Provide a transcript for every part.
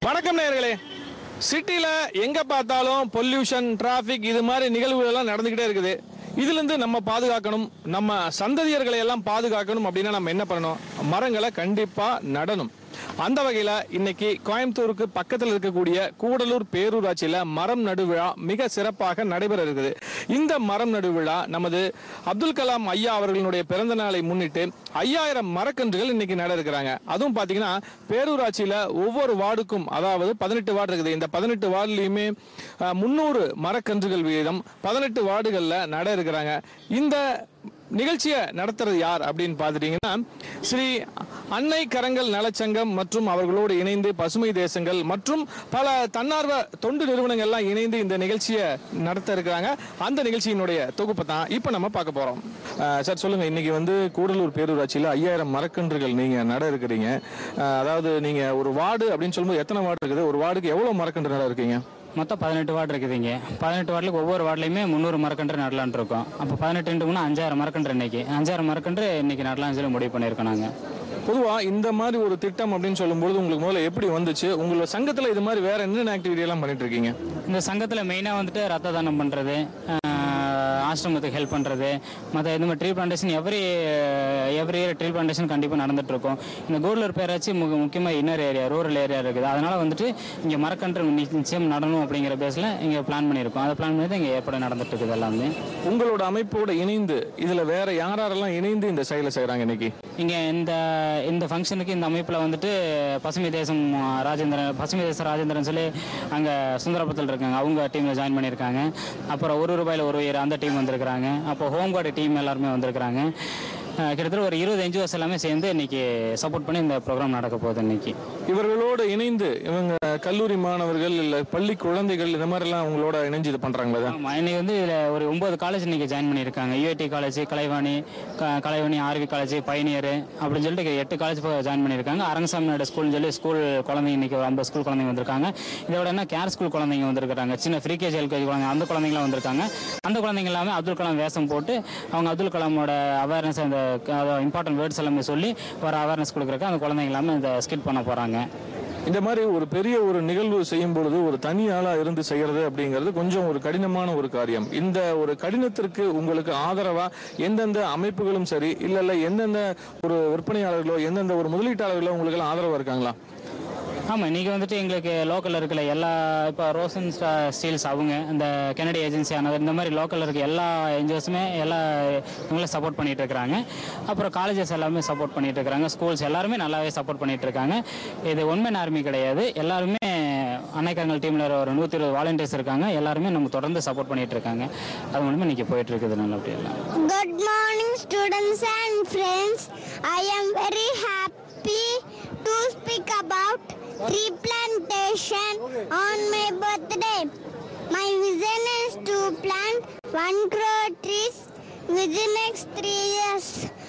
வணக்கம் நேயர்களே சிட்டியில் எங்கே பார்த்தாலும் பொல்யூஷன் டிராஃபிக் இது மாதிரி நிகழ்வுகள் எல்லாம் நடந்துக்கிட்டே இருக்குது இதுலேருந்து நம்ம பாதுகாக்கணும் நம்ம சந்ததியர்களை எல்லாம் பாதுகாக்கணும் அப்படின்னா நம்ம என்ன பண்ணணும் மரங்களை கண்டிப்பாக நடணும் அந்த வகையில் இன்னைக்கு கோயம்புத்தூருக்கு பக்கத்தில் இருக்கக்கூடிய கூடலூர் பேரூராட்சியில் மரம் நடு விழா மிக சிறப்பாக நடைபெற இருக்குது இந்த மரம் நடு விழா நமது அப்துல் கலாம் ஐயா அவர்களுடைய பிறந்த நாளை முன்னிட்டு ஐயாயிரம் மரக்கன்றுகள் இன்னைக்கு நட இருக்கிறாங்க அதுவும் பார்த்தீங்கன்னா பேரூராட்சியில் ஒவ்வொரு வார்டுக்கும் அதாவது பதினெட்டு வார்டு இருக்குது இந்த பதினெட்டு வார்டுலையுமே முந்நூறு மரக்கன்றுகள் வீதம் பதினெட்டு வார்டுகளில் நட இருக்கிறாங்க இந்த நிகழ்ச்சியை நடத்துறது யார் அப்படின்னு பார்த்துட்டீங்கன்னா ஸ்ரீ அன்னை கரங்கள் நலச்சங்கம் மற்றும் அவர்களோடு இணைந்து பசுமை தேசங்கள் மற்றும் பல தன்னார்வ தொண்டு நிறுவனங்கள்லாம் இணைந்து இந்த நிகழ்ச்சியை நடத்த இருக்கிறாங்க அந்த நிகழ்ச்சியினுடைய தொகுப்பை தான் இப்போ நம்ம பார்க்க போறோம் அஹ் சார் சொல்லுங்க இன்னைக்கு வந்து கூடலூர் பேரூராட்சியில் ஐயாயிரம் மரக்கன்றுகள் நீங்க நட இருக்கிறீங்க அஹ் அதாவது நீங்க ஒரு வார்டு அப்படின்னு சொல்லும்போது எத்தனை வார்டு இருக்குது ஒரு வார்டுக்கு எவ்வளவு மரக்கன்று நட இருக்கீங்க மொத்தம் பதினெட்டு வார்டு இருக்குதுங்க பதினெட்டு வார்டுக்கு ஒவ்வொரு வார்டுலையுமே முந்நூறு மரக்கன்று நடலான் இருக்கோம் அப்போ பதினெட்டு இன்ட்டு மூணு அஞ்சாயிரம் மரக்கன்று இன்னைக்கு அஞ்சாயிரம் மரக்கன்று இன்னைக்கு நடலாம்னு சொல்லி முடிவு பண்ணியிருக்கோம் நாங்கள் பொதுவா இந்த மாதிரி ஒரு திட்டம் அப்படின்னு சொல்லும்போது உங்களுக்கு முதல்ல எப்படி வந்துச்சு உங்களோட சங்கத்துல இது மாதிரி வேற என்னென்ன ஆக்டிவிட்டி எல்லாம் பண்ணிட்டு இருக்கீங்க இந்த சங்கத்தில் மெயினாக வந்துட்டு ரத்த தானம் பண்ணுறது ஆசிரமத்துக்கு ஹெல்ப் பண்ணுறது மற்ற இந்த மாதிரி tree plantation every every year tree plantation கண்டிப்பாக நடந்துட்டு இருக்கும் இந்த கூடலூர் பேராட்சி மு முக்கியமாக இன்னர் ஏரியா ரூரல் ஏரியா இருக்குது அதனால வந்துட்டு இங்கே மரக்கன்று நி- நிச்சயம் நடணும் அப்படிங்கிற பேஸில் இங்கே பிளான் பண்ணியிருக்கோம் அதை பிளான் பண்ணி தான் இங்கே ஏற்பாடு நடந்துட்டு இருக்குது எல்லாமே உங்களோட அமைப்போட இணைந்து இதுல வேற யாரெல்லாம் இணைந்து இந்த செயலை செய்றாங்க இன்னைக்கு இங்கே இந்த இந்த ஃபங்க்ஷனுக்கு இந்த அமைப்பில் வந்துட்டு பசுமை தேசம் ராஜேந்திரன் பசுமை தேசம் ராஜேந்திரன் சொல்லி அங்கே சுந்தரபுரத்தில் இருக்காங்க அவங்க டீமில் ஜாயின் பண்ணியிருக்காங்க அப்புறம் ஒரு ரூபாயில் ஒரு உயிர் அந்த டீம் வந்திருக்கிறாங்க அப்போ ஹோம் கார்டு டீம் எல்லாருமே வந்திருக்கிறாங்க அஹ் கிட்டத்தட்ட ஒரு இருபது என்ஜிஓஸ் எல்லாமே சேர்ந்து இன்னைக்கு சப்போர்ட் பண்ணி இந்த ப்ரோக்ராம் நடக்க போகுது இன்னைக்கு இவர்களோடு இணைந்து இவங்க கல்லூரி மாணவர்கள் இல்ல பள்ளி குழந்தைகள் இந்த மாதிரி எல்லாம் உங்களோட இணைஞ்சு இது பண்றாங்களா இதை? ஆமாம் இன்னைக்கு வந்து இதில் ஒரு ஒன்பது காலேஜ் இன்னைக்கு ஜாயின் பண்ணியிருக்காங்க யூஐடி காலேஜ் கலைவாணி க கலைவாணி ஆர்வி காலேஜ் பயனியர் அப்படின்னு சொல்லிட்டு எட்டு காலேஜ் ஜாயின் பண்ணியிருக்காங்க அரங்கசாமி நாயுடு ஸ்கூல்னு சொல்லி ஸ்கூல் குழந்தைங்க இன்னைக்கு ஒரு ஐம்பது ஸ்கூல் குழந்தைங்க வந்திருக்காங்க இதோட என்ன கேர் ஸ்கூல் குழந்தைங்க வந்திருக்காங்க சின்ன ஃப்ரீ கேஜி எல்கேஜி குழந்தைங்க அந்த குழந்தைங்களாம் வந்திருக்காங்க அந்த குழந்தைங்க எல்லாமே அப்துல் கலாம் வேஷம் போட்டு அவங்க அப்துல் கலாமோட அவேர்னஸ் அந்த இம்பார்ட்டன்ட் வேர்ட்ஸ் எல்லாமே சொல்லி ஒரு அவேர்னஸ் கொடுக்குறக்கு அந்த குழந்தைங்க எல்லாமே இந்த ஸ்கிட் பண்ண போகிறாங்க இந்த மாதிரி ஒரு பெரிய ஒரு நிகழ்வு செய்யும் பொழுது ஒரு தனி ஆளா இருந்து செய்யறது அப்படிங்கிறது கொஞ்சம் ஒரு கடினமான ஒரு காரியம் இந்த ஒரு கடினத்திற்கு உங்களுக்கு ஆதரவா எந்தெந்த அமைப்புகளும் சரி இல்ல இல்ல எந்தெந்த ஒரு விற்பனையாளர்களோ எந்தெந்த ஒரு முதலீட்டாளர்களோ உங்களுக்கு எல்லாம் ஆதரவா இருக்காங்களா ஆமாம் இன்றைக்கி வந்துட்டு எங்களுக்கு லோக்கலில் இருக்கிற எல்லா இப்போ ரோசன் ஸ்டீல்ஸ் அவங்க இந்த கெனடி ஏஜென்சி ஆனது இந்த மாதிரி லோக்கலில் இருக்க எல்லா என்ஜிஓஸுமே எல்லா இவங்களும் சப்போர்ட் பண்ணிட்டு இருக்கிறாங்க அப்புறம் காலேஜஸ் எல்லாமே சப்போர்ட் பண்ணிட்டு இருக்கிறாங்க ஸ்கூல்ஸ் எல்லாருமே நல்லாவே சப்போர்ட் பண்ணிட்டு இருக்காங்க இது ஒன்மேன் ஆர்மி கிடையாது எல்லாருமே அன்னைக்காரங்கள் டீமில் ஒரு நூற்றி இருபது வாலண்டியர்ஸ் இருக்காங்க எல்லாருமே நம்ம தொடர்ந்து சப்போர்ட் பண்ணிட்டு இருக்காங்க அது மூலமே இன்னைக்கு போயிட்டு இருக்குது நல்லபடியாக Good morning, students and friends. I am very happy to speak about tree plantation on my birthday. My vision is to plant one crore trees within next three years.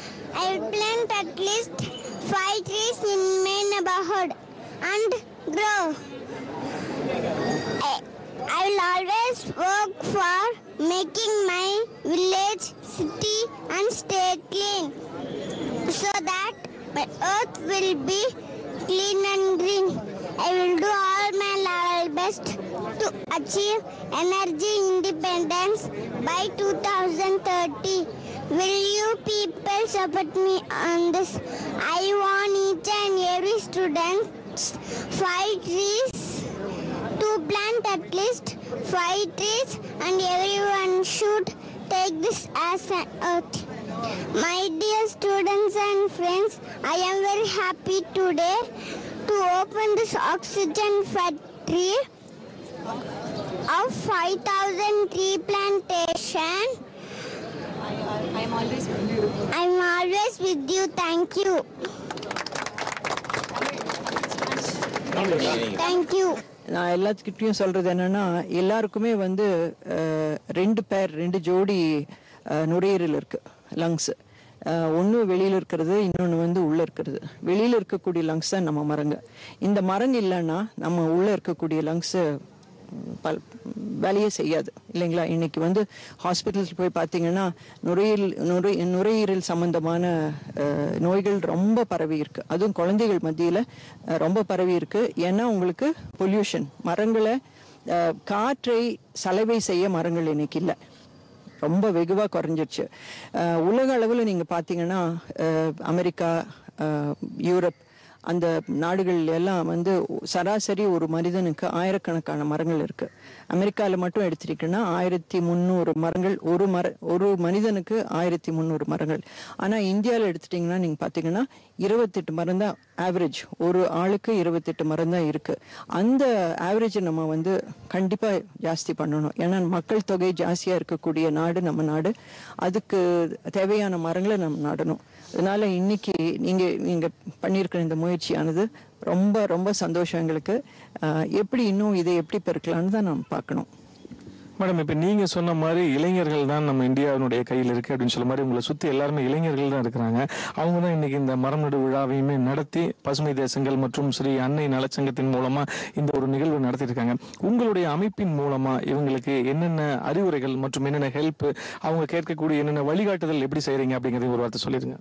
I will plant at least five trees in my neighborhood and grow. I, I will always work for making my village, city, and state clean so that my earth will be clean and green. I will do all my level best to achieve energy independence by 2030. Will you people support me on this? I want each and every student five trees to plant at least five trees and everyone should take this as an oath. My dear students and friends, I am very happy today to open this oxygen factory of 5000 tree plantation. I'm always with you. I'm always with you. Thank you. Thank you. நான் எல்லாத்துக்கிட்டையும் சொல்றது என்னன்னா எல்லாருக்குமே வந்து அஹ், ரெண்டு பேர் ரெண்டு ஜோடி அஹ், நுரையீரல் இருக்கு லங்ஸ் ஒன்று வெளியில் இருக்கிறது இன்னொன்று வந்து உள்ளே இருக்கிறது வெளியில் இருக்கக்கூடிய லங்ஸ் தான் நம்ம மரங்க இந்த மரங்க இல்லைன்னா நம்ம உள்ளே இருக்கக்கூடிய லங்ஸை பல் வேலையே செய்யாது இல்லைங்களா இன்னைக்கு வந்து ஹாஸ்பிட்டல்ஸ் போய் பார்த்தீங்கன்னா நுரையீரல் நுரை நுரையீரல் சம்பந்தமான அஹ், நோய்கள் ரொம்ப பரவி இருக்கு அதுவும் குழந்தைகள் மத்தியில் ரொம்ப பரவி இருக்கு ஏன்னா உங்களுக்கு பொல்யூஷன் மரங்களை அஹ், காற்றை சலவை செய்ய மரங்கள் இன்னைக்கு இல்லை ரொம்ப வெகுவா குறைஞ்சிருச்சு அஹ் உலக அளவில் நீங்க பார்த்தீங்கன்னா அஹ் அமெரிக்கா அஹ் யூரோப் அந்த நாடுகள் எல்லாம் வந்து சராசரி ஒரு மனிதனுக்கு ஆயிரக்கணக்கான மரங்கள் இருக்கு அமெரிக்காவில் மட்டும் எடுத்துட்டீங்கன்னா ஆயிரத்தி முந்நூறு மரங்கள் ஒரு மர ஒரு மனிதனுக்கு ஆயிரத்தி முந்நூறு மரங்கள் ஆனால் இந்தியாவில் எடுத்துட்டீங்கன்னா நீங்க பார்த்தீங்கன்னா இருபத்தெட்டு மரம் தான் ஆவரேஜ் ஒரு ஆளுக்கு இருபத்தெட்டு மரம் தான் இருக்கு அந்த ஆவரேஜை நம்ம வந்து கண்டிப்பா ஜாஸ்தி பண்ணணும் ஏன்னா மக்கள் தொகை ஜாஸ்தியா இருக்கக்கூடிய நாடு நம்ம நாடு அதுக்கு தேவையான மரங்களை நம்ம நடணும் அதனால இன்னைக்கு நீங்க நீங்க பண்ணியிருக்கிற இந்த முயற்சியானது ரொம்ப ரொம்ப சந்தோஷம் எங்களுக்கு ஆஹ் எப்படி இன்னும் இதை எப்படி பெருக்கலாம்னு தான் நம்ம பார்க்கணும் மேடம் இப்ப நீங்க சொன்ன மாதிரி இளைஞர்கள் தான் நம்ம இந்தியாவினுடைய கையில் இருக்கு அப்படின்னு சொல்ல மாதிரி உங்களை சுத்தி எல்லாருமே இளைஞர்கள் தான் இருக்கிறாங்க அவங்க தான் இன்னைக்கு இந்த மரம் நடு விழாவையுமே நடத்தி பசுமை தேசங்கள் மற்றும் ஸ்ரீ அன்னை நலச்சங்கத்தின் மூலமா இந்த ஒரு நிகழ்வு நடத்திட்டு இருக்காங்க உங்களுடைய அமைப்பின் மூலமா இவங்களுக்கு என்னென்ன அறிவுரைகள் மற்றும் என்னென்ன ஹெல்ப் அவங்க கேட்கக்கூடிய என்னென்ன வழிகாட்டுதல் எப்படி செய்றீங்க அப்படிங்கறத ஒரு வார்த்தை சொல்லிருங்க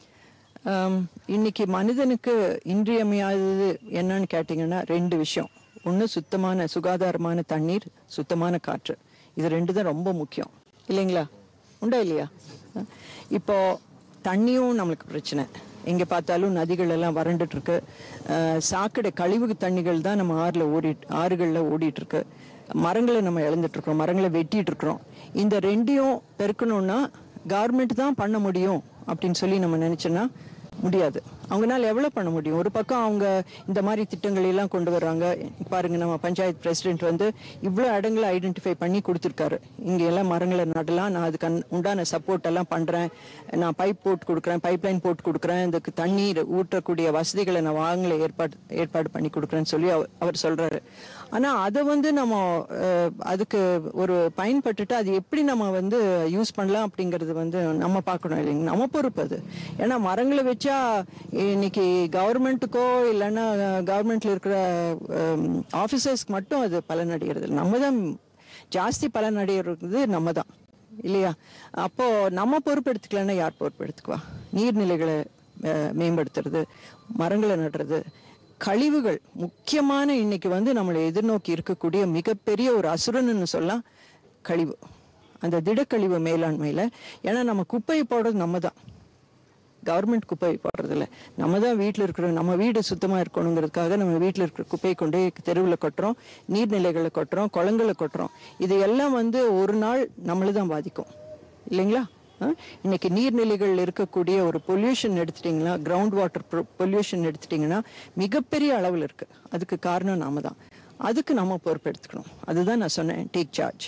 ஆம், இன்னைக்கு மனிதனுக்கு இன்றியமையாதது என்னன்னு கேட்டிங்கன்னா ரெண்டு விஷயம் ஒன்று சுத்தமான சுகாதாரமான தண்ணீர் சுத்தமான காற்று இது ரெண்டு தான் ரொம்ப முக்கியம் இல்லைங்களா உண்டா இல்லையா அஹ், இப்போ தண்ணியும் நம்மளுக்கு பிரச்சனை எங்கே பார்த்தாலும் நதிகள் எல்லாம் வறண்டுட்டு இருக்கு அஹ், சாக்கடை கழிவு தண்ணிகள் தான் நம்ம ஆறுல ஓடி ஆறுகளில் ஓடிட்டு இருக்கு மரங்களை நம்ம இழந்துட்டு இருக்கிறோம் மரங்களை வெட்டிட்டு இருக்கிறோம் இந்த ரெண்டையும் பெருக்கணும்னா கவர்மெண்ட் தான் பண்ண முடியும் அப்படின்னு சொல்லி நம்ம நினைச்சோன்னா முடியாது அவங்கனால எவ்வளவு பண்ண முடியும் ஒரு பக்கம் அவங்க இந்த மாதிரி திட்டங்களை எல்லாம் கொண்டு வர்றாங்க பாருங்க நம்ம பஞ்சாயத்து பிரசிடென்ட் வந்து இவ்வளவு இடங்களை ஐடென்டிஃபை பண்ணி கொடுத்துருக்காரு இங்க எல்லாம் மரங்களை நடலாம் நான் அதுக்கு அன்- உண்டான சப்போர்ட் எல்லாம் பண்றேன் நான் பைப் போட்டு கொடுக்குறேன் பைப் லைன் போட்டு கொடுக்குறேன் இதுக்கு தண்ணீர் ஊற்றக்கூடிய வசதிகளை நான் வாங்கல ஏற்பாடு ஏற்பாடு பண்ணி கொடுக்குறேன்னு சொல்லி அவர் அவர் சொல்றாரு ஆனா அதை வந்து நம்ம அஹ், அதுக்கு ஒரு பயன்பட்டுட்டு அது எப்படி நம்ம வந்து யூஸ் பண்ணலாம் அப்படிங்கிறது வந்து நம்ம பார்க்கணும் இல்லைங்க நம்ம பொறுப்பு அது ஏன்னா மரங்களை வச்சா இன்னைக்கு கவர்மெண்ட்டுக்கோ இல்லைன்னா கவர்மெண்ட்ல இருக்கிற ஆஃபீஸர்ஸ்க்கு மட்டும் அது பலன் அடைகிறது இல்ல. நம்ம தான் ஜாஸ்தி பலன் அடைகிறது நம்ம தான் இல்லையா அப்போ நம்ம பொறுப்பெடுத்துக்கலன்னா யார் பொறுப்பெடுத்துக்குவா நீர்நிலைகளை அஹ், மேம்படுத்துறது மரங்களை நடுறது கழிவுகள் முக்கியமான இன்னைக்கு வந்து நம்மளை எதிர்நோக்கி இருக்கக்கூடிய மிகப்பெரிய ஒரு அசுரன்னு சொல்லலாம் கழிவு அந்த திடக்கழிவு மேலாண்மையில ஏன்னா நம்ம குப்பையை போடுறது நம்ம தான் கவர்மெண்ட் குப்பை போடுறதில்ல நம்ம தான் வீட்டில் இருக்கிற நம்ம வீடு சுத்தமாக இருக்கணுங்கிறதுக்காக நம்ம வீட்டில் இருக்கிற குப்பையை கொண்டு தெருவில் கொட்டுறோம் நீர்நிலைகளை கொட்டுறோம் குளங்களை கொட்டுறோம் இது எல்லாம் வந்து ஒரு நாள் நம்மளை தான் பாதிக்கும் இல்லைங்களா ஆ? இன்னைக்கு நீர்நிலைகள் இருக்கக்கூடிய ஒரு பொல்யூஷன் எடுத்துட்டிங்கன்னா கிரவுண்ட் வாட்டர் பொல்யூஷன் எடுத்துட்டிங்கன்னா மிகப்பெரிய அளவில் இருக்கு அதுக்கு காரணம் நாம தான் அதுக்கு நம்ம பொறுப்பெடுத்துக்கணும் அதுதான் நான் சொன்னேன் டேக் சார்ஜ்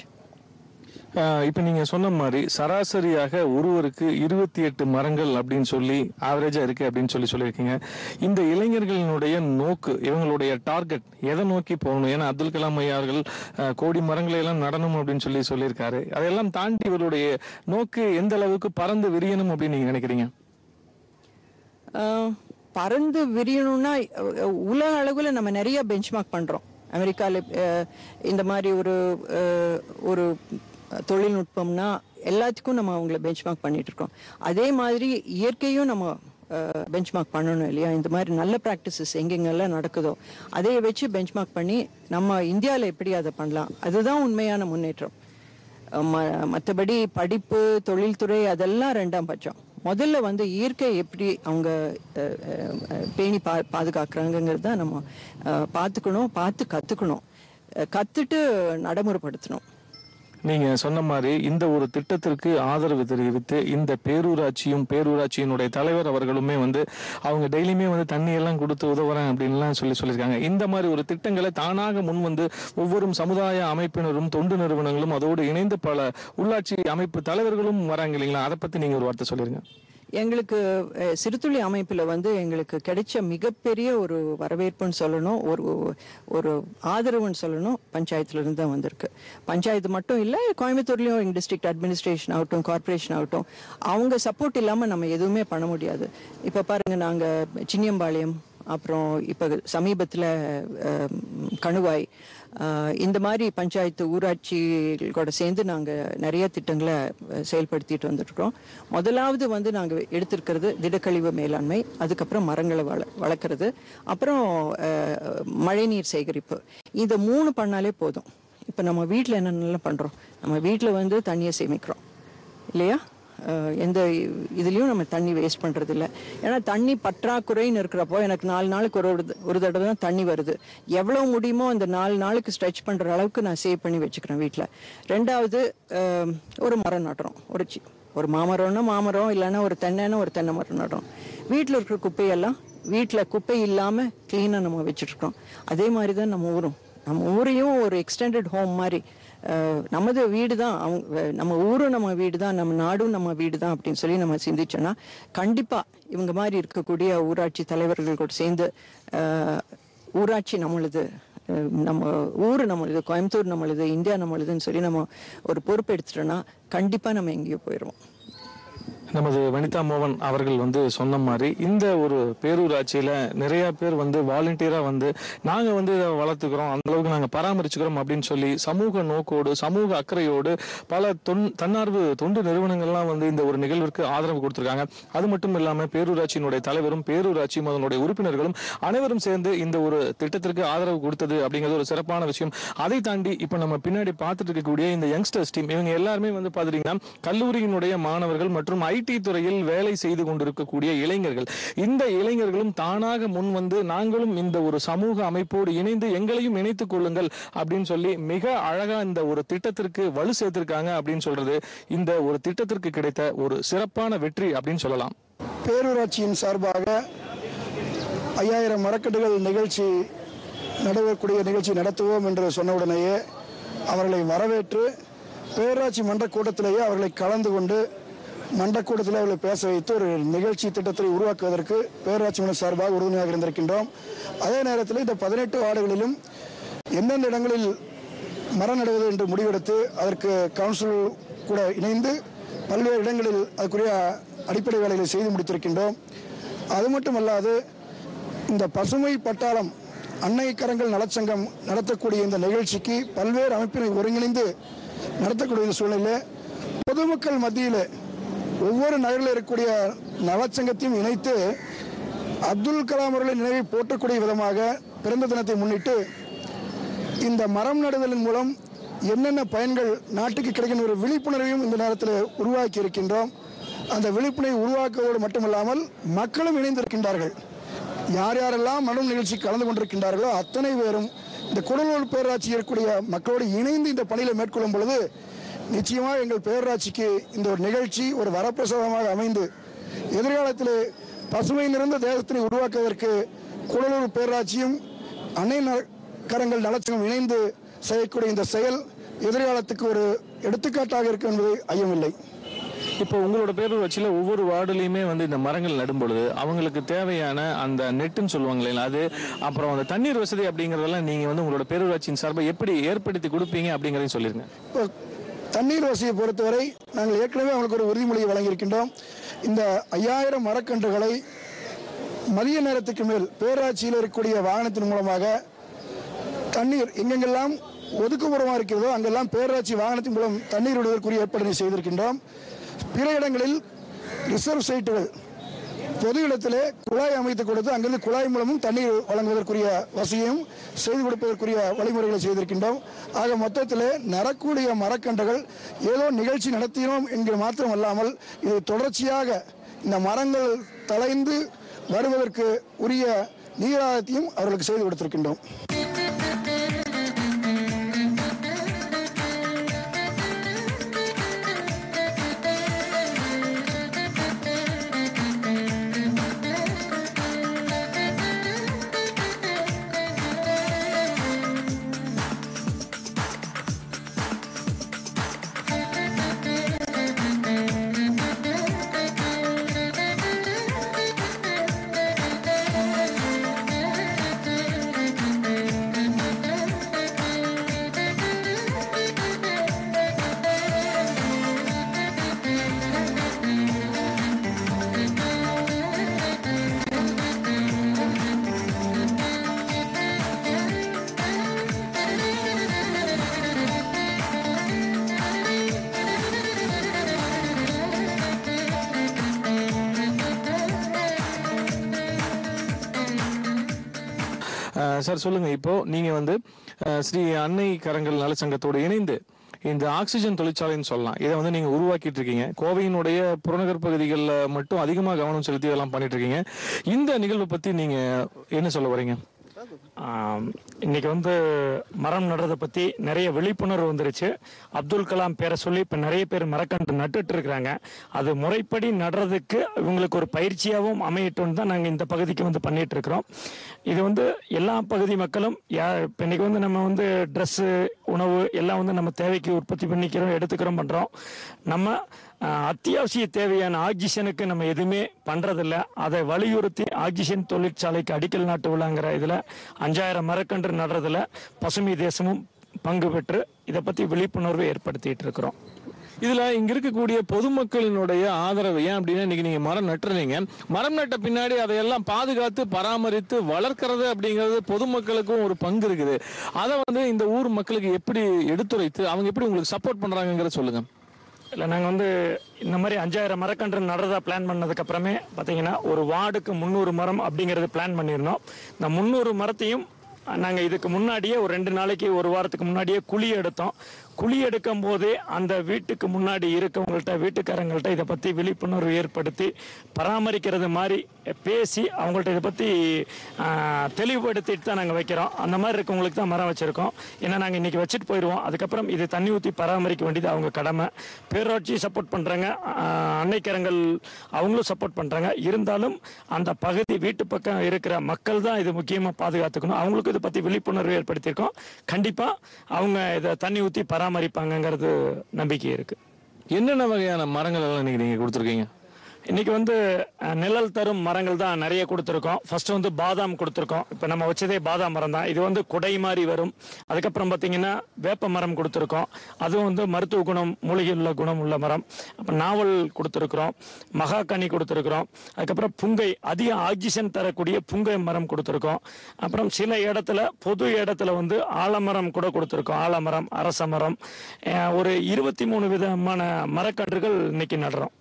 ஆஹ் இப்ப நீங்க சொன்ன மாதிரி சராசரியாக ஒருவருக்கு இருபத்தி எட்டு மரங்கள் அப்படின்னு சொல்லி ஆவரேஜா இருக்கு அப்படின்னு சொல்லி சொல்லியிருக்கீங்க இந்த இளைஞர்களினுடைய நோக்கு இவங்களுடைய டார்கெட் எதை நோக்கி போகணும் ஏன்னா அப்துல் கலாம் ஐயா அவர்கள் ஆஹ் கோடி மரங்களை எல்லாம் நடணும் அப்படின்னு சொல்லி சொல்லியிருக்காரு அதெல்லாம் தாண்டி இவருடைய நோக்கு எந்த அளவுக்கு பறந்து விரியணும் அப்படின்னு நீங்க நினைக்கிறீங்க ஆஹ் பறந்து விரியணும்னா அஹ் உலக அளவில் நம்ம நிறைய பெஞ்ச்மார்க் பண்றோம் அமெரிக்காவில் இந்த மாதிரி ஒரு அஹ், ஒரு தொழில்நுட்பம்னா எல்லாத்துக்கும் நம்ம அவங்கள பெஞ்ச்மார்க் பண்ணிட்டு இருக்கோம் அதே மாதிரி இயற்கையும் நம்ம பெஞ்ச்மார்க் பண்ணணும் இல்லையா இந்த மாதிரி நல்ல ப்ராக்டிசஸ் எங்கெங்கெல்லாம் நடக்குதோ அதை வச்சு பெஞ்ச்மார்க் பண்ணி நம்ம இந்தியாவில் எப்படி அதை பண்ணலாம் அதுதான் உண்மையான முன்னேற்றம் ம- மத்தபடி படிப்பு தொழில்துறை அதெல்லாம் ரெண்டாம் பட்சம் முதல்ல வந்து இயற்கை எப்படி அவங்க அஹ், அஹ், பேணி பா பாதுகாக்கிறாங்கங்கிறது தான் நம்ம அஹ், பார்த்துக்கணும் பார்த்து கற்றுக்கணும் கற்றுட்டு நடைமுறைப்படுத்தணும் நீங்க சொன்ன மாதிரி இந்த ஒரு திட்டத்திற்கு ஆதரவு தெரிவித்து இந்த பேரூராட்சியும் பேரூராட்சியினுடைய தலைவர் அவர்களுமே வந்து அவங்க டெய்லியுமே வந்து தண்ணி எல்லாம் கொடுத்து உதவுறேன் அப்படின்லாம் சொல்லி சொல்லியிருக்காங்க இந்த மாதிரி ஒரு திட்டங்களை தானாக முன் வந்து ஒவ்வொரு சமுதாய அமைப்பினரும் தொண்டு நிறுவனங்களும் அதோடு இணைந்து பல உள்ளாட்சி அமைப்பு தலைவர்களும் வராங்க இல்லைங்களா அதை பத்தி நீங்க ஒரு வார்த்தை சொல்லிருங்க எங்களுக்கு அஹ், சிறுதுளி அமைப்பில் வந்து எங்களுக்கு கிடைச்ச மிகப்பெரிய ஒரு வரவேற்புன்னு சொல்லணும் ஒரு ஒரு ஆதரவுன்னு சொல்லணும் பஞ்சாயத்துல இருந்து தான் வந்திருக்கு பஞ்சாயத்து மட்டும் இல்லை கோயம்புத்தூர்லேயும் எங்கள் டிஸ்ட்ரிக்ட் அட்மினிஸ்ட்ரேஷன் ஆகட்டும் கார்ப்பரேஷன் ஆகட்டும் அவங்க சப்போர்ட் இல்லாமல் நம்ம எதுவுமே பண்ண முடியாது இப்போ பாருங்க நாங்கள் சின்னியம்பாளையம் அப்புறம் இப்போ சமீபத்தில் கணுவாய் அஹ், இந்த மாதிரி பஞ்சாயத்து ஊராட்சிகளோட சேர்ந்து நாங்கள் நிறைய திட்டங்களை அஹ், செயல்படுத்திட்டு வந்துட்டுருக்கோம் முதலாவது வந்து நாங்கள் எடுத்திருக்கிறது திடக்கழிவு மேலாண்மை அதுக்கப்புறம் மரங்களை வள வளர்க்குறது அப்புறம் அஹ், மழைநீர் சேகரிப்பு இந்த மூணு பண்ணாலே போதும் இப்போ நம்ம வீட்டில் என்னென்னலாம் பண்ணுறோம் நம்ம வீட்டில் வந்து தண்ணியை சேமிக்கிறோம் இல்லையா அஹ் எந்த இதுலேயும் நம்ம தண்ணி வேஸ்ட் பண்ணுறது இல்லை ஏன்னா தண்ணி பற்றாக்குறைன்னு இருக்கிறப்போ எனக்கு நாலு நாளுக்கு ஒரு ஒரு த- ஒரு தடவை தான் தண்ணி வருது எவ்வளோ முடியுமோ அந்த நாலு நாளுக்கு ஸ்ட்ரெச் பண்ணுற அளவுக்கு நான் சேவ் பண்ணி வச்சுக்கிறேன் வீட்டில் ரெண்டாவது அஹ், ஒரு மரம் நடுறோம் ஒரு சி ஒரு மாமரம்னா மாமரம் இல்லைன்னா ஒரு தென்னைன்னா ஒரு தென்னை மரம் நடுறோம் வீட்டில் இருக்கிற குப்பையெல்லாம் வீட்டில் குப்பை இல்லாமல் க்ளீனாக நம்ம வச்சுட்ருக்கோம் அதே மாதிரி தான் நம்ம ஊரும் நம்ம ஊரையும் ஒரு எக்ஸ்டெண்டட் ஹோம் மாதிரி அஹ், நமது வீடு தான் அவங்க நம்ம ஊரும் நம்ம வீடு தான் நம்ம நாடும் நம்ம வீடு தான் அப்படின்னு சொல்லி நம்ம சிந்திச்சோன்னா கண்டிப்பாக இவங்க மாதிரி இருக்கக்கூடிய ஊராட்சி தலைவர்கள் கூட சேர்ந்து அஹ், ஊராட்சி நம்மளுது அஹ், நம்ம ஊர் நம்மளுது கோயம்புத்தூர் நம்மளுது இந்தியா நம்மளுதுன்னு சொல்லி நம்ம ஒரு பொறுப்பு எடுத்துட்டோம்னா கண்டிப்பாக நம்ம எங்கேயோ போயிடுவோம் நமது வனிதா மோகன் அவர்கள் வந்து சொன்ன மாதிரி இந்த ஒரு பேரூராட்சியில நிறைய பேர் வந்து வாலண்டியரா வந்து நாங்க வந்து இதை வளர்த்துக்கிறோம் அந்த அளவுக்கு நாங்க பராமரிச்சுக்கிறோம் அப்படின்னு சொல்லி சமூக நோக்கோடு சமூக அக்கறையோடு பல தொன் தன்னார்வ தொண்டு நிறுவனங்கள்லாம் வந்து இந்த ஒரு நிகழ்விற்கு ஆதரவு கொடுத்திருக்காங்க அது மட்டும் இல்லாம பேரூராட்சியினுடைய தலைவரும் பேரூராட்சி அதனுடைய உறுப்பினர்களும் அனைவரும் சேர்ந்து இந்த ஒரு திட்டத்திற்கு ஆதரவு கொடுத்தது அப்படிங்கிறது ஒரு சிறப்பான விஷயம் அதை தாண்டி இப்ப நம்ம பின்னாடி பார்த்துட்டு இருக்கக்கூடிய இந்த யங்ஸ்டர்ஸ் டீம் இவங்க எல்லாருமே வந்து பாத்துட்டீங்கன்னா கல்லூரியினுடைய மாணவர்கள் மற்றும் ஐடி துறையில் வேலை செய்து கொண்டிருக்கக்கூடிய இளைஞர்கள் இந்த இளைஞர்களும் தானாக முன் வந்து நாங்களும் இந்த ஒரு சமூக அமைப்போடு இணைந்து எங்களையும் இணைத்துக் கொள்ளுங்கள் அப்படின்னு சொல்லி மிக அழகா இந்த ஒரு திட்டத்திற்கு வலு சேர்த்திருக்காங்க அப்படின்னு சொல்றது இந்த ஒரு திட்டத்திற்கு கிடைத்த ஒரு சிறப்பான வெற்றி அப்படின்னு சொல்லலாம் பேரூராட்சியின் சார்பாக ஐயாயிரம் மரக்கட்டுகள் நிகழ்ச்சி நடைபெறக்கூடிய நிகழ்ச்சி நடத்துவோம் என்று சொன்னவுடனேயே அவர்களை வரவேற்று பேரூராட்சி மன்ற கூட்டத்திலேயே அவர்களை கலந்து கொண்டு மன்றக்கூட்டத்தில் அவர்களை பேச வைத்து ஒரு நிகழ்ச்சி திட்டத்தை உருவாக்குவதற்கு பேரூராட்சி மன்ற சார்பாக உறுதுணையாக இருந்திருக்கின்றோம் அதே நேரத்தில் இந்த பதினெட்டு வார்டுகளிலும் எந்தெந்த இடங்களில் மரம் நடுவது என்று முடிவெடுத்து அதற்கு கவுன்சில் கூட இணைந்து பல்வேறு இடங்களில் அதுக்குரிய அடிப்படை வேலைகளை செய்து முடித்திருக்கின்றோம் அது மட்டுமல்லாது இந்த பசுமை பட்டாளம் அன்னை கரங்கள் நலச்சங்கம் நடத்தக்கூடிய இந்த நிகழ்ச்சிக்கு பல்வேறு அமைப்பினை ஒருங்கிணைந்து நடத்தக்கூடிய இந்த சூழ்நிலையில் பொதுமக்கள் மத்தியில் ஒவ்வொரு நகரில் இருக்கக்கூடிய நலச்சங்கத்தையும் இணைத்து அப்துல் கலாம் அவர்களின் நினைவை போற்றக்கூடிய விதமாக பிறந்த தினத்தை முன்னிட்டு இந்த மரம் நடுதலின் மூலம் என்னென்ன பயன்கள் நாட்டுக்கு கிடைக்கின்ற ஒரு விழிப்புணர்வையும் இந்த நேரத்தில் உருவாக்கி இருக்கின்றோம் அந்த விழிப்புணர்வை உருவாக்குவதோடு மட்டுமல்லாமல் மக்களும் இணைந்திருக்கின்றார்கள் யார் யாரெல்லாம் நடும் நிகழ்ச்சி கலந்து கொண்டிருக்கின்றார்களோ அத்தனை பேரும் இந்த குடலூர் பேரூராட்சி இருக்கக்கூடிய மக்களோடு இணைந்து இந்த பணியில் மேற்கொள்ளும் பொழுது நிச்சயமாக எங்கள் பேரூராட்சிக்கு இந்த ஒரு நிகழ்ச்சி ஒரு வரப்பிரசாதமாக அமைந்து எதிர்காலத்தில் பசுமை நிறைந்த தேசத்தினை உருவாக்குவதற்கு குடலூர் பேரூராட்சியும் அன்னை நல- கரங்கள் நலச்சங்கம் இணைந்து செய்யக்கூடிய இந்த செயல் எதிர்காலத்துக்கு ஒரு எடுத்துக்காட்டாக இருக்கும் என்பது ஐயமில்லை இப்போ உங்களோட பேரூராட்சியில ஒவ்வொரு வார்டுலையுமே வந்து இந்த மரங்கள் நடும் பொழுது அவங்களுக்கு தேவையான அந்த நெட்டுன்னு சொல்லுவாங்க இல்லைங்களா அது அப்புறம் அந்த தண்ணீர் வசதி அப்படிங்கறதெல்லாம் நீங்க வந்து உங்களோட பேரூராட்சியின் சார்பை எப்படி ஏற்படுத்தி கொடுப்பீங்க அப்படிங்கறதையும் சொல்லிருங்க இப்போ தண்ணீர் வசதியை பொறுத்தவரை நாங்கள் ஏற்கனவே அவங்களுக்கு ஒரு உறுதிமொழியை வழங்கியிருக்கின்றோம் இந்த ஐயாயிரம் மரக்கன்றுகளை மதிய நேரத்துக்கு மேல் பேராட்சியில் இருக்கக்கூடிய வாகனத்தின் மூலமாக தண்ணீர் எங்கெங்கெல்லாம் ஒதுக்குப்புறமாக இருக்கிறதோ அங்கெல்லாம் பேராட்சி வாகனத்தின் மூலம் தண்ணீர் விடுவதற்குரிய ஏற்பாடுகளை செய்திருக்கின்றோம் பிற இடங்களில் ரிசர்வ் சைட்டுகள் பொது இடத்திலே குழாய் அமைத்து கொடுத்து அங்கிருந்து குழாய் மூலமும் தண்ணீர் வழங்குவதற்குரிய வசதியும் செய்து கொடுப்பதற்குரிய வழிமுறைகளை செய்திருக்கின்றோம் ஆக மொத்தத்தில் நரக்கூடிய மரக்கன்றுகள் ஏதோ நிகழ்ச்சி நடத்தினோம் என்கிற மாத்திரம் அல்லாமல் இது தொடர்ச்சியாக இந்த மரங்கள் தலைந்து வருவதற்கு உரிய நீராகத்தையும் அவர்களுக்கு செய்து கொடுத்திருக்கின்றோம் அஹ், சார் சொல்லுங்க இப்போ நீங்க வந்து அஹ், ஸ்ரீ அன்னை கரங்கள் நலச்சங்கத்தோடு இணைந்து இந்த ஆக்சிஜன் தொழிற்சாலைன்னு சொல்லலாம் இதை வந்து நீங்க உருவாக்கிட்டு இருக்கீங்க கோவையினுடைய புறநகர் பகுதிகளில் மட்டும் அதிகமாக கவனம் செலுத்தி இதெல்லாம் பண்ணிட்டு இருக்கீங்க இந்த நிகழ்வை பத்தி நீங்க என்ன சொல்ல வரீங்க ஆம், இன்னைக்கு வந்து மரம் நடுறதை பற்றி நிறைய விழிப்புணர்வு வந்துருச்சு அப்துல் கலாம் பேரை சொல்லி இப்போ நிறைய பேர் மரக்கன்று நட்டுட்டு இருக்கிறாங்க அது முறைப்படி நடுறதுக்கு இவங்களுக்கு ஒரு பயிற்சியாகவும் அமையட்டும்னு தான் நாங்கள் இந்த பகுதிக்கு வந்து பண்ணிட்டு இருக்கிறோம் இது வந்து எல்லா பகுதி மக்களும் யா இப்போ இன்னைக்கு வந்து நம்ம வந்து ட்ரெஸ்ஸு உணவு எல்லாம் வந்து நம்ம தேவைக்கு உற்பத்தி பண்ணிக்கிறோம் எடுத்துக்கிறோம் பண்ணுறோம் நம்ம ஆஹ், அத்தியாவசிய தேவையான ஆக்சிஜனுக்கு நம்ம எதுவுமே பண்றதில்ல அதை வலியுறுத்தி ஆக்சிஜன் தொழிற்சாலைக்கு அடிக்கல் நாட்டு விழாங்கிற இதுல அஞ்சாயிரம் மரக்கன்று நடுறதுல பசுமை தேசமும் பங்கு பெற்று இதை பத்தி விழிப்புணர்வு ஏற்படுத்திட்டு இருக்கிறோம் இதுல இங்க இருக்கக்கூடிய பொதுமக்களினுடைய ஆதரவு ஏன் அப்படின்னா இன்னைக்கு நீங்க மரம் நட்டுறீங்க மரம் நட்ட பின்னாடி அதையெல்லாம் பாதுகாத்து பராமரித்து வளர்க்கறது அப்படிங்கிறது பொதுமக்களுக்கும் ஒரு பங்கு இருக்குது அதை வந்து இந்த ஊர் மக்களுக்கு எப்படி எடுத்துரைத்து அவங்க எப்படி உங்களுக்கு சப்போர்ட் பண்றாங்கிறத சொல்லுங்க இல்லை நாங்கள் வந்து இந்த மாதிரி அஞ்சாயிரம் மரக்கன்று நடுறதா பிளான் பண்ணதுக்கு அப்புறமே பார்த்தீங்கன்னா ஒரு வார்டுக்கு முந்நூறு மரம் அப்படிங்கிறது பிளான் பண்ணியிருந்தோம் இந்த முந்நூறு மரத்தையும் நாங்கள் இதுக்கு முன்னாடியே ஒரு ரெண்டு நாளைக்கு ஒரு வாரத்துக்கு முன்னாடியே குழி எடுத்தோம் குழி எடுக்கும் போதே அந்த வீட்டுக்கு முன்னாடி இருக்கவங்கள்ட்ட வீட்டுக்காரங்கள்ட்ட இதை பற்றி விழிப்புணர்வு ஏற்படுத்தி பராமரிக்கிறது மாதிரி பேசி அவங்கள்ட்ட இதை பற்றி தெளிவுபடுத்திட்டு தான் நாங்கள் வைக்கிறோம் அந்த மாதிரி இருக்கவங்களுக்கு தான் மரம் வச்சுருக்கோம் ஏன்னா நாங்கள் இன்றைக்கி வச்சுட்டு போயிடுவோம் அதுக்கப்புறம் இது தண்ணி ஊற்றி பராமரிக்க வேண்டியது அவங்க கடமை பேரூராட்சி சப்போர்ட் பண்ணுறாங்க அன்னைக்கரங்கள் அவங்களும் சப்போர்ட் பண்ணுறாங்க இருந்தாலும் அந்த பகுதி வீட்டு பக்கம் இருக்கிற மக்கள் தான் இது முக்கியமாக பாதுகாத்துக்கணும் அவங்களுக்கும் இதை பற்றி விழிப்புணர்வு ஏற்படுத்தியிருக்கோம் கண்டிப்பாக அவங்க இதை தண்ணி ஊற்றி பராமரிப்பாங்கங்கிறது நம்பிக்கை இருக்குது என்னென்ன வகையான மரங்கள் எல்லாம் இன்னைக்கு நீங்க கொடுத்துருக்கீங்க இன்னைக்கு வந்து அஹ், நிழல் தரும் மரங்கள் தான் நிறைய கொடுத்துருக்கோம் ஃபர்ஸ்ட் வந்து பாதாம் கொடுத்துருக்கோம் இப்போ நம்ம வச்சதே பாதாம் மரம் தான் இது வந்து குடை மாதிரி வரும் அதுக்கப்புறம் பார்த்தீங்கன்னா வேப்ப மரம் கொடுத்துருக்கோம் அதுவும் வந்து மருத்துவ குணம் மூலிகை உள்ள குணம் உள்ள மரம் அப்புறம் நாவல் கொடுத்துருக்குறோம் மகாகனி கொடுத்துருக்குறோம் அதுக்கப்புறம் புங்கை அதிக ஆக்சிஜன் தரக்கூடிய புங்கை மரம் கொடுத்துருக்கோம் அப்புறம் சில இடத்துல பொது இடத்துல வந்து ஆலமரம் கூட கொடுத்துருக்கோம் ஆலமரம் அரச மரம் அஹ், ஒரு இருபத்தி மூணு விதமான மரக்கன்றுகள் இன்னைக்கு நடுறோம்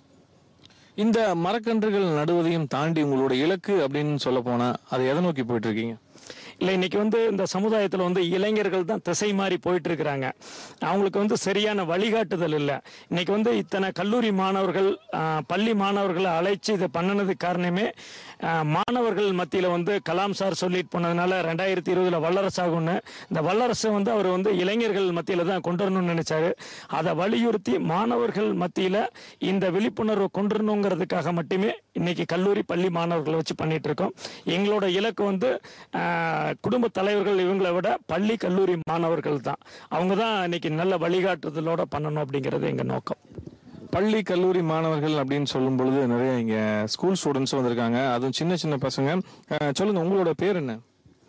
இந்த மரக்கன்றுகள் நடுவதையும் தாண்டி உங்களோட இலக்கு அப்படின்னு சொல்ல போனா அதை எதை நோக்கி போயிட்டு இருக்கீங்க இல்லை இன்னைக்கு வந்து இந்த சமுதாயத்தில் வந்து இளைஞர்கள் தான் திசை மாறி போயிட்டு இருக்கிறாங்க அவங்களுக்கு வந்து சரியான வழிகாட்டுதல் இல்லை இன்னைக்கு வந்து இத்தனை கல்லூரி மாணவர்கள் ஆஹ், பள்ளி மாணவர்களை அழைச்சி இதை பண்ணினது காரணமே ஆஹ், மாணவர்கள் மத்தியில் வந்து கலாம் சார் சொல்லிட்டு போனதுனால ரெண்டாயிரத்தி இருபதுல வல்லரசு ஆகும்னு இந்த வல்லரசு வந்து அவர் வந்து இளைஞர்கள் மத்தியில் தான் கொண்டு வரணும்னு நினைச்சாரு அதை வலியுறுத்தி மாணவர்கள் மத்தியில் இந்த விழிப்புணர்வை கொண்டு வரணுங்கிறதுக்காக மட்டுமே இன்னைக்கு கல்லூரி பள்ளி மாணவர்களை வச்சு பண்ணிட்டு இருக்கோம் எங்களோட இலக்கு வந்து ஆஹ், குடும்ப தலைவர்கள் இவங்களை விட பள்ளி கல்லூரி மாணவர்கள் தான் அவங்க தான் இன்னைக்கு நல்ல வழிகாட்டுதலோட பண்ணணும் அப்படிங்கிறது எங்க நோக்கம் பள்ளி கல்லூரி மாணவர்கள் அப்படின்னு சொல்லும் பொழுது நிறைய இங்க ஸ்கூல் ஸ்டூடெண்ட்ஸ் வந்திருக்காங்க அதுவும் சின்ன சின்ன பசங்க அஹ், சொல்லுங்க உங்களோட பேர் என்ன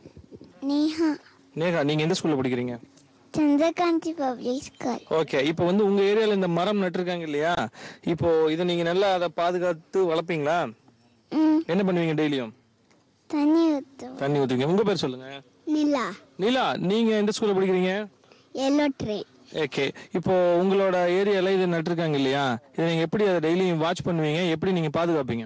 Neha, நேகா நீங்க எந்த ஸ்கூல்ல படிக்கிறீங்க Chandrakanti Public School. ஓகே இப்போ வந்து உங்க ஏரியால இந்த மரம் நட்டிருக்காங்க இல்லையா இப்போ இதை நீங்க நல்லா அதை பாதுகாத்து வளர்ப்பீங்களா ம் என்ன பண்ணுவீங்க டெய்லியும் தண்ணி ஊற்றுவோம் தண்ணி ஊத்துவீங்க உங்க பேர் சொல்லுங்க நிலா நீலா நீங்க எந்த ஸ்கூல்ல படிக்கிறீங்க எல்லோ ட்ரெயின் ஓகே இப்போ உங்களோட ஏரியால இது நட்டிருக்காங்க இல்லையா இதை நீங்க எப்படி அதை டெய்லியும் வாட்ச் பண்ணுவீங்க எப்படி நீங்க பாதுகாப்பீங்க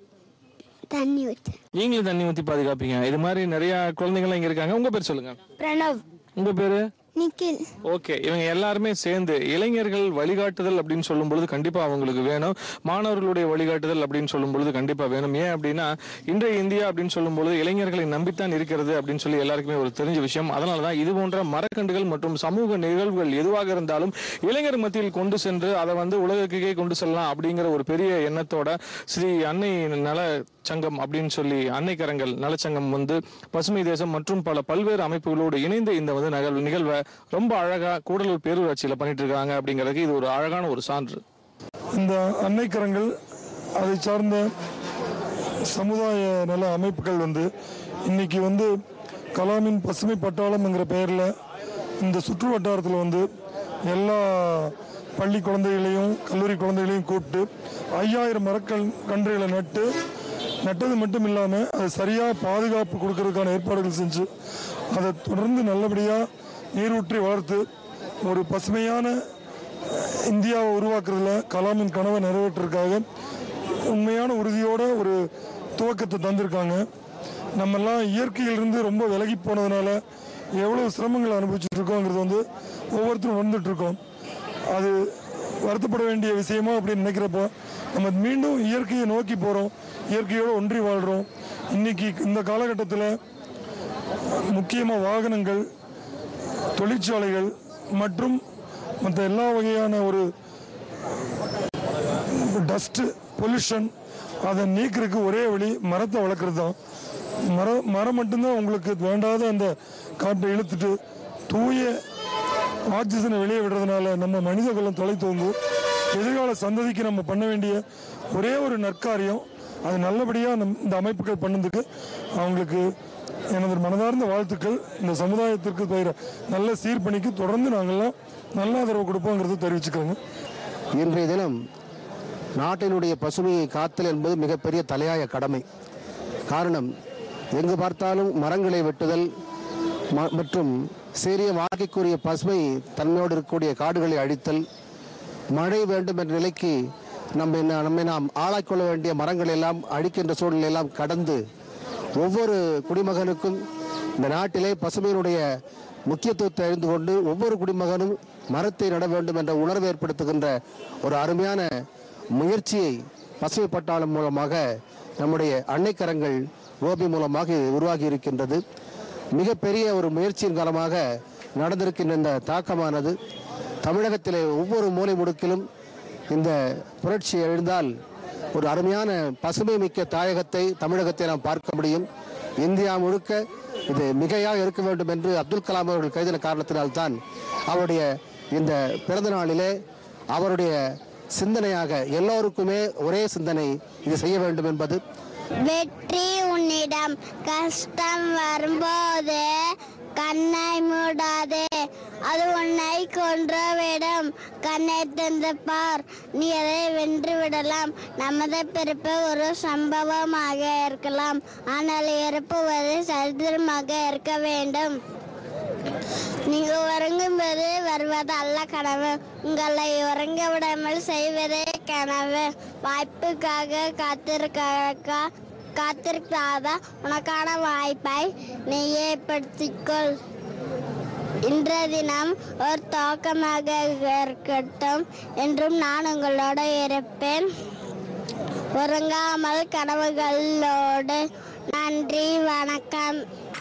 தண்ணி ஊற்று நீங்களும் தண்ணி ஊத்தி பாதுகாப்பீங்க இது மாதிரி நிறைய குழந்தைங்களாம் இங்க இருக்காங்க உங்க பேர் சொல்லுங்க பிரணவ் உங்க பேரு நிக்கில் ஓகே இவங்க எல்லாருமே சேர்ந்து இளைஞர்கள் வழிகாட்டுதல் அப்படின்னு சொல்லும் பொழுது கண்டிப்பா அவங்களுக்கு வேணும் மாணவர்களுடைய வழிகாட்டுதல் அப்படின்னு சொல்லும் பொழுது கண்டிப்பா வேணும் ஏன் அப்படின்னா இன்றைய இந்தியா அப்படின்னு சொல்லும் பொழுது இளைஞர்களை நம்பித்தான் இருக்கிறது அப்படின்னு சொல்லி எல்லாருக்குமே ஒரு தெரிஞ்ச விஷயம் அதனாலதான் இது போன்ற மரக்கன்றுகள் மற்றும் சமூக நிகழ்வுகள் எதுவாக இருந்தாலும் இளைஞர் மத்தியில் கொண்டு சென்று அதை வந்து உலகத்துக்கே கொண்டு செல்லலாம் அப்படிங்கிற ஒரு பெரிய எண்ணத்தோட ஸ்ரீ அன்னை நல சங்கம் அப்படின்னு சொல்லி அன்னைக்கரங்கள் நலச்சங்கம் வந்து பசுமை தேசம் மற்றும் பல பல்வேறு அமைப்புகளோடு இணைந்து இந்த வந்து நகல் நிகழ்வை ரொம்ப அழகா கூடலூர் பேரூராட்சியில பண்ணிட்டு இருக்காங்க அப்படிங்கிறதுக்கு இது ஒரு அழகான ஒரு சான்று இந்த அன்னைக்கரங்கள் அதை சார்ந்த சமுதாய நல அமைப்புகள் வந்து இன்னைக்கு வந்து கலாமின் பசுமை பட்டாளம்ங்கிற பெயரில் இந்த சுற்று வட்டாரத்தில் வந்து எல்லா பள்ளி குழந்தைகளையும் கல்லூரி குழந்தைகளையும் கூப்பிட்டு ஐயாயிரம் மரக்கல் கன்றுகளை நட்டு நட்டது மட்டும் இல்லாமல் அதை சரியாக பாதுகாப்பு கொடுக்கறதுக்கான ஏற்பாடுகள் செஞ்சு அதை தொடர்ந்து நல்லபடியாக நீரூற்றி வளர்த்து ஒரு பசுமையான இந்தியாவை உருவாக்குறதுல கலாமின் கனவை நிறைவேற்றுறதுக்காக உண்மையான உறுதியோட ஒரு துவக்கத்தை தந்திருக்காங்க நம்மெல்லாம் இயற்கையிலிருந்து ரொம்ப விலகி போனதுனால எவ்வளோ சிரமங்களை அனுபவிச்சுட்டு இருக்கோங்கிறது வந்து ஒவ்வொருத்தரும் வந்துட்டு இருக்கோம் அது வருத்தப்பட வேண்டிய விஷயமா அப்படின்னு நினைக்கிறப்போ நம்ம மீண்டும் இயற்கையை நோக்கி போகிறோம் இயற்கையோடு ஒன்றி வாழ்கிறோம் இன்னைக்கு இந்த காலகட்டத்தில் முக்கியமாக வாகனங்கள் தொழிற்சாலைகள் மற்றும் மற்ற எல்லா வகையான ஒரு டஸ்ட்டு பொல்யூஷன் அதை நீக்கிறதுக்கு ஒரே வழி மரத்தை வளர்க்குறது தான் மரம் மரம் மட்டும்தான் உங்களுக்கு வேண்டாத அந்த காற்றை இழுத்துட்டு தூய ஆக்சிஜனை வெளியே விடுறதுனால நம்ம மனித குலம் தொலை தோங்கும் எதிர்கால சந்ததிக்கு நம்ம பண்ண வேண்டிய ஒரே ஒரு நற்காரியம் அது நல்லபடியாக நம் இந்த அமைப்புகள் பண்ணதுக்கு அவங்களுக்கு எனது மனதார்ந்த வாழ்த்துக்கள் இந்த சமுதாயத்திற்கு பயிர நல்ல சீர்பணிக்கு தொடர்ந்து நாங்கள்லாம் நல்ல ஆதரவு கொடுப்போங்கிறத தெரிவிச்சுக்கிறோங்க இன்றைய தினம் நாட்டினுடைய பசுமையை காத்தல் என்பது மிகப்பெரிய தலையாய கடமை காரணம் எங்கு பார்த்தாலும் மரங்களை வெட்டுதல் ம- மற்றும் சீரிய வாழ்க்கைக்குரிய பசுமை தன்மையோடு இருக்கக்கூடிய காடுகளை அழித்தல் மழை வேண்டும் என்ற நிலைக்கு நம்மை நா- நம்மை நாம் ஆளாக்கொள்ள வேண்டிய மரங்கள் எல்லாம் அழிக்கின்ற சூழ்நிலை எல்லாம் கடந்து ஒவ்வொரு குடிமகனுக்கும் இந்த நாட்டிலே பசுமையினுடைய முக்கியத்துவத்தை அறிந்து கொண்டு ஒவ்வொரு குடிமகனும் மரத்தை நட வேண்டும் என்ற உணர்வை ஏற்படுத்துகின்ற ஒரு அருமையான முயற்சியை பசுமை பட்டாளம் மூலமாக நம்முடைய அன்னைக்கரங்கள் கோபி மூலமாக இது உருவாகி இருக்கின்றது மிகப்பெரிய ஒரு முயற்சியின் காலமாக நடந்திருக்கின்ற இந்த தாக்கமானது தமிழகத்திலே ஒவ்வொரு மூலை முடுக்கிலும் இந்த புரட்சி எழுந்தால் ஒரு அருமையான பசுமை மிக்க தாயகத்தை தமிழகத்தை நாம் பார்க்க முடியும் இந்தியா முழுக்க இது மிகையாக இருக்க வேண்டும் என்று அப்துல் கலாம் அவர்கள் கைதின காரணத்தினால்தான் அவருடைய இந்த பிறந்த நாளிலே அவருடைய சிந்தனையாக எல்லோருக்குமே ஒரே சிந்தனை இது செய்ய வேண்டும் என்பது வெற்றி உன்னிடம் கஷ்டம் வரும்போது கண்ணை மூடாதே அது உன்னை கொன்றுவிடும் கண்ணை திறந்து பார் நீ அதை வென்று விடலாம் நமது பிறப்பு ஒரு சம்பவமாக இருக்கலாம் ஆனால் இறப்பு ஒரு சரித்திரமாக இருக்க வேண்டும் நீங்க உறங்கும்போது வருவது அல்ல கனவு உங்களை உறங்க விடாமல் செய்வதே கனவு வாய்ப்புக்காக காத்திருக்க காத்திருக்காத உனக்கான வாய்ப்பை நீயே படுத்திக்கொள் இன்றைய தினம் ஒரு தாக்கமாக இருக்கட்டும் என்றும் நான் உங்களோட இருப்பேன் உறங்காமல் கனவுகளோடு நன்றி வணக்கம்